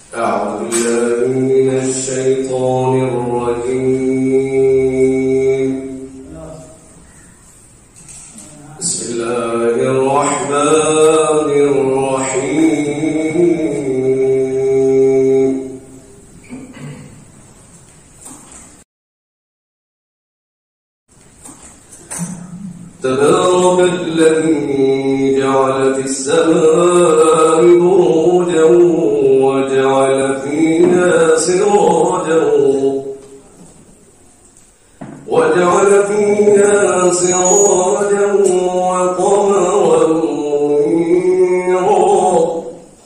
أعوذ بالله من الشيطان الرجيم بسم الله الرحمن الرحيم تبارك الذي جعل في السماء بروجا وجعل فيها سراجا وجعل فيها سراجا وقمرا منيرا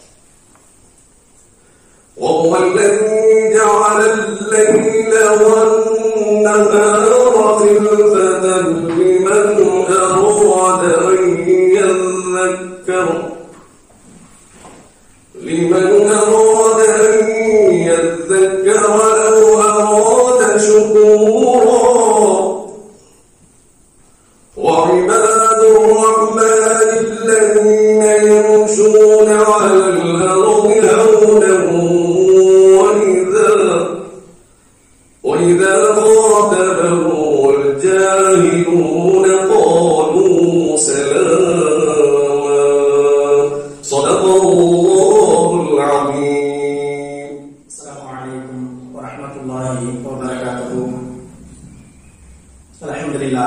وهو الذي جعل الليل والنهار خلفة لمن أراد أن يذكر لمن أراد أن يذكر أو أراد شكورا وعباد الرحمن الذين يمشون على الأرض هونا وإذا وإذا خاطبهم الجاهلون قالوا سلاما صدق الله العظيم السلام عليكم ورحمة الله وبركاته الحمد لله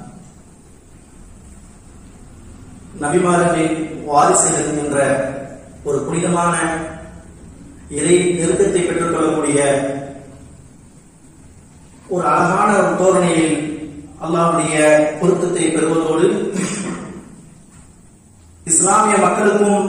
நபிமார்களின் வாரிசுகள் என்ற ஒரு புனிதமான இறை நெருக்கத்தை பெற்றுக்கொள்ளக்கூடிய ஒரு அழகான ஒரு தோரணையில் அல்லாஹ்வுடைய பொருத்தத்தை பெறுவதோடு இஸ்லாமிய மக்களுக்கும்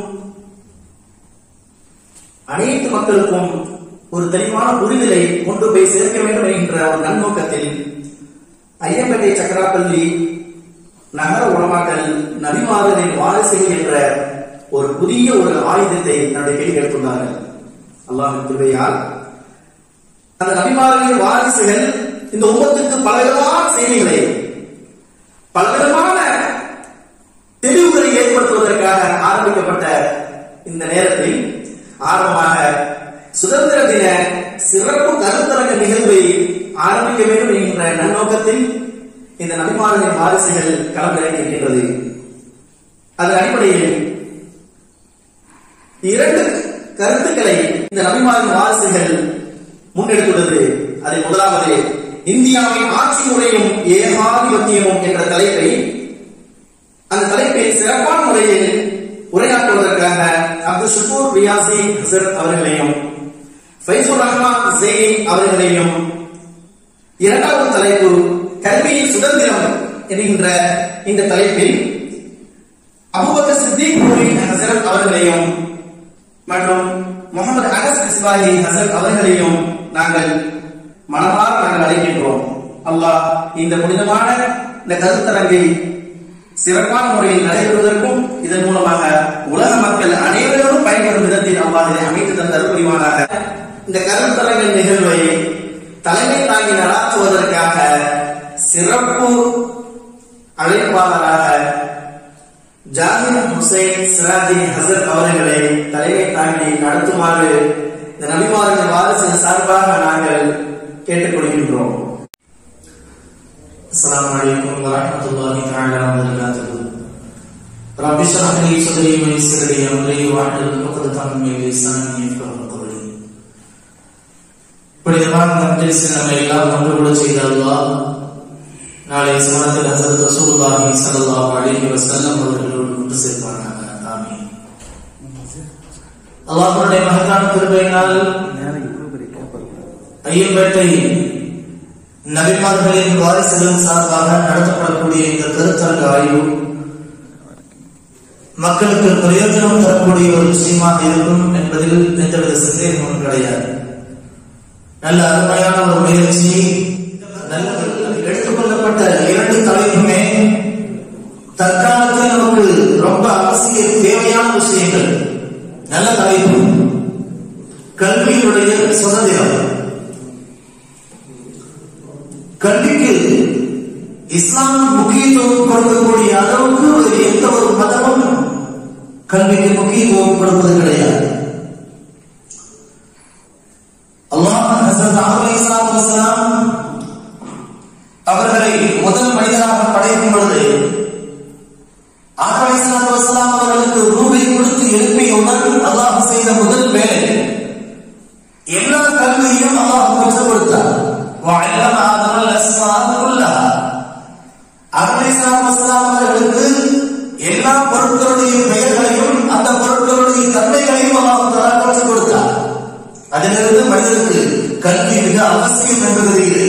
அனைத்து மக்களுக்கும் ஒரு தெளிவான புரிதலை கொண்டு போய் சேர்க்க வேண்டும் என்கின்ற ஒரு நன்னோக்கத்தில் ஐயம்பேட்டை சக்கராப்பள்ளி நகர உலமாக்கல் நபிமாதனின் வாரிசுகள் என்ற ஒரு புதிய ஒரு ஆயுதத்தை தன்னுடைய கையில் எடுத்துள்ளார்கள் அல்லாஹின் திருவையால் அந்த நபிமார்களின் வாரிசுகள் இந்த உம்மத்துக்கு பலவிதமான செய்திகளை பலவிதமான தெளிவுகளை ஏற்படுத்துவதற்காக ஆரம்பிக்கப்பட்ட இந்த நேரத்தில் ஆரம்பமாக சுதந்திர தின சிறப்பு கருத்தரங்க நிகழ்வை ஆரம்பிக்க வேண்டும் என்கின்ற நன்னோக்கத்தில் இந்த நபிமாரின் வாரிசுகள் களமிறங்கியிருக்கின்றது அதன் அடிப்படையில் இரண்டு கருத்துக்களை இந்த நபிமாரின் வாரிசுகள் முன்னெடுத்துள்ளது அதில் முதலாவது இந்தியாவின் ஆட்சி முறையும் ஏகாதிபத்தியமும் என்ற தலைப்பை அந்த தலைப்பில் சிறப்பான முறையில் உரையாற்றுவதற்காக அப்துல் ஷுக்கூர் ரியாசி ஹசரத் அவர்களையும் ஃபைசுர் ரஹ்மான் ஜெயின் அவர்களையும் இரண்டாவது தலைப்பு கல்வியின் சுதந்திரம் என்கின்ற இந்த தலைப்பில் அபுபக்கர் சித்திக் பூரி ஹசரத் அவர்களையும் மற்றும் முகமது அனஸ் இஸ்மாஹி ஹசரத் அவர்களையும் நாங்கள் மனமாற நாங்கள் அழைக்கின்றோம் அல்லாஹ் இந்த புனிதமான இந்த கருத்தரங்கை சிறப்பான முறையில் நடைபெறுவதற்கும் இதன் மூலமாக உலக மக்கள் அனைவரும் பயன்பெறும் விதத்தில் அல்லாஹ் இதை அமைத்து தந்த புரிவானாக இந்த கருத்தரங்கின் நிகழ்வை தலைமை தாங்கி நடாத்துவதற்காக சிறப்பு அழைப்பாளராக ஜாகிர் ஹுசைன் சிராஜி ஹசரத் அவர்களை தலைமை தாங்கி நடத்துமாறு இந்த நபிமார்கள் வாரிசின் சார்பாக நாங்கள் கேட்டுக்கொள்கின்றோம் السلام عليكم ورحمة الله تعالى وبركاته رب اشرح لي صدري ويسر لي أمري واحلل عقدة من لساني يفقهوا قولي புனிதமான மஜ்லிஸில் நம்மை எல்லாம் ஒன்று கூட செய்த அல்லாஹ் நாளை சமத்தில் ஹசரத் ரசூலுல்லாஹி ஸல்லல்லாஹு அலைஹி வஸல்லம் அவர்களோடு ஒன்று சேர்ப்பானாக ஆமீன் அல்லாஹ்வுடைய மகத்தான கிருபையினால் ஐயம்பேட்டை நபிமார்களின் வாரிசுகளின் சார்பாக நடத்தப்படக்கூடிய இந்த கருத்தரங்க ஆய்வு மக்களுக்கு பிரயோஜனம் தரக்கூடிய ஒரு விஷயமாக இருக்கும் என்பதில் எந்தவித சந்தேகமும் கிடையாது நல்ல அருமையான ஒரு முயற்சி நல்ல எடுத்துக்கொள்ளப்பட்ட இரண்டு தலைப்புமே தற்காலத்தில் நமக்கு ரொம்ப அவசிய தேவையான விஷயங்கள் நல்ல தலைப்பு கல்வியுடைய சுதந்திரம் கல்விக்கு இஸ்லாம் முக்கியத்துவம் கொடுக்கக்கூடிய அளவுக்கு வேறு எந்த ஒரு மதமும் கல்விக்கு முக்கியத்துவம் கொடுப்பது கிடையாது ஹஜ்ரத் ஆதம் அலைஹிஸ்ஸலாத்து வஸலாம் அவர்களை முதல் மனிதராக படைக்கும் பொழுது ஆதம் அலைஹிஸ்ஸலாத்து வஸலாம் அவர்களுக்கு ரூபை கொடுத்து எழுப்பியவுடன் அல்லாஹ் செய்த முதல் வேலை எல்லா கல்வியையும் அல்லாஹ் கற்றுக் கொடுத்தார் وعلم آدم الأسماء كلها ஆதம் அலைஹிஸ்ஸலாத்து வஸலாம் அவர்களுக்கு எல்லா பொருட்களுடைய பெயர்களையும் அந்த பொருட்களுடைய தன்மைகளையும் அல்லாஹ் தஆலா கற்றுக் கொடுத்தார் அதிலிருந்து மனிதனுக்கு கல்வி மிக அவசியம் என்பதிலே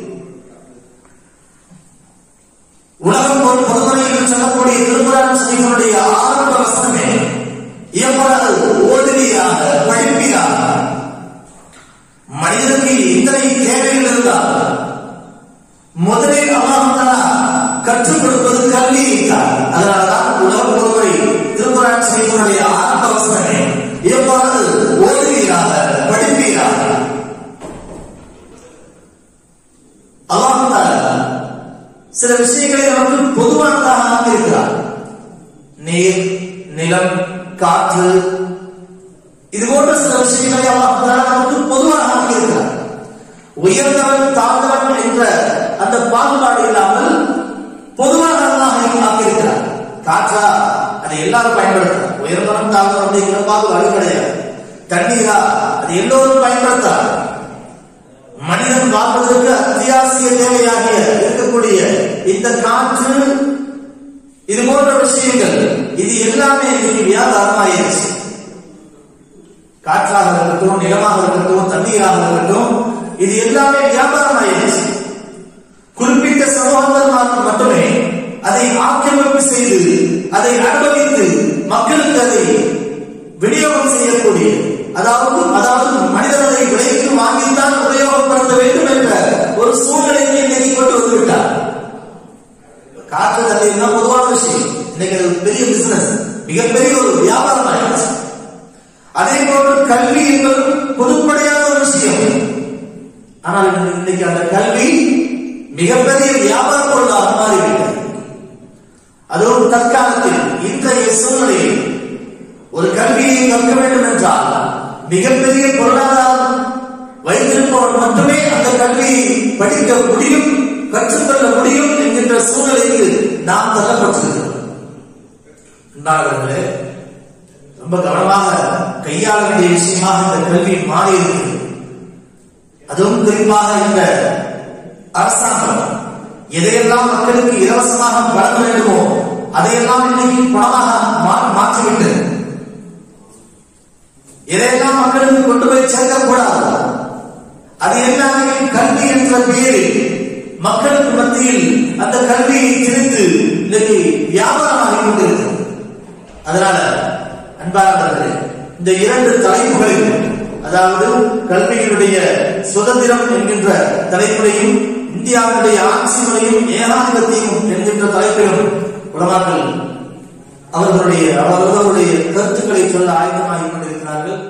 உலகம் ஒரு பொதுமறையில் சொல்லக்கூடிய திருக்குறான் ஸ்ரீகளுடைய ஆரம்ப வசனமே எவ்வாறு ஓதுவியாக படிப்பீராக மனிதனுக்கு இத்தனை தேவைகள் இருந்தால் முதலில் அல்லாஹ் கற்றுக் கொடுப்பது கல்வியை தான் அதனால்தான் உலக பொதுமறை திருக்குறான் ஸ்ரீகளுடைய ஆரம்ப வசனமே எவ்வாறு ஓதுவீராக படிப்பீராக அல்லாஹ் சில விஷயங்களை நமக்கு பொதுவானதாக ஆக்கியிருக்கிறார் நீர் நிலம் காற்று இது போன்ற சில விஷயங்களை அல்லாஹ் நமக்கு பொதுவாக ஆக்கியிருக்கிறார் உயர்ந்தவன் தாழ்ந்தவன் என்ற அந்த பாகுபாடு இல்லாமல் பொதுவாக அல்லாஹ் ஆக்கியிருக்கிறார் காற்றா அதை எல்லாரும் பயன்படுத்தலாம் உயர்ந்தவன் தாழ்ந்தவன் அப்படிங்கிற பாகுபாடு கிடையாது தண்ணீரா அது எல்லோரும் பயன்படுத்தலாம் மனிதன் வாழ்வதற்கு அத்தியாவசிய தேவையாகிய இருக்கக்கூடிய இந்த காற்று இது போன்ற விஷயங்கள் இது எல்லாமே இன்னைக்கு வியாபாரமாயிருச்சு காற்றாக இருக்கட்டும் நிலமாக இருக்கட்டும் தண்ணீராக இருக்கட்டும் இது எல்லாமே வியாபாரமாயிருச்சு குறிப்பிட்ட சமூகங்கள் மட்டுமே அதை ஆக்கிரமிப்பு செய்து அதை அனுபவித்து மக்களுக்கு அதை விநியோகம் செய்யக்கூடிய அதாவது அதாவது மனிதன் அதை விலைக்கு வாங்கித்தான் உபயோகப்படுத்த வேண்டும் என்ற ஒரு சூழ்நிலையை இன்னைக்கு கொண்டு வந்து விட்டார் காற்று தண்ணீர் தான் பொதுவான விஷயம் இன்னைக்கு அது பெரிய பிசினஸ் மிகப்பெரிய ஒரு வியாபாரம் ஆயிடுச்சு அதே போன்று கல்வி என்பது பொதுப்படையான ஒரு விஷயம் ஆனால் இன்னைக்கு அந்த கல்வி மிகப்பெரிய வியாபார பொருளாக மாறிவிட்டது அதுவும் தற்காலத்தில் இன்றைய சூழ்நிலையில் ஒரு கல்வியை கற்க வேண்டும் என்றால் மிகப்பெரிய பொருளாதாரம் வைத்திருப்பவன் மட்டுமே அந்த கல்வியை படிக்க முடியும் கற்றுக்கொள்ள முடியும் என்கின்ற சூழ்நிலைக்கு நாம் தள்ளப்பட்டிருக்கிறோம் உண்டாகிறவர்களே ரொம்ப கவனமாக கையாள வேண்டிய விஷயமாக இந்த கல்வி மாறி இருக்கிறது அதுவும் குறிப்பாக இந்த அரசாங்கம் எதையெல்லாம் மக்களுக்கு இலவசமாக வழங்க வேண்டுமோ அதையெல்லாம் இன்னைக்கு பணமாக மாற்றிவிட்டது எதையெல்லாம் மக்களுக்கு கொண்டு போய் சேர்க்கக்கூடாது அது எல்லாமே கல்வி என்ற பெயரில் மக்களுக்கு மத்தியில் அந்த கல்வியை திரிந்து இன்னைக்கு வியாபாரமாக கொண்டிருக்கிறது அதனால அன்பானவர்களே இந்த இரண்டு தலைப்புகளில் அதாவது கல்வியினுடைய சுதந்திரம் என்கின்ற தலைப்பிலையும் இந்தியாவுடைய ஆட்சி முறையும் ஏகாதிபத்தியம் என்கின்ற தலைப்பிலும் உலமாக்கள் அவர்களுடைய அவர்களுடைய கருத்துக்களை சொல்ல ஆயுதமாகிக் கொண்டிருக்கிறார்கள்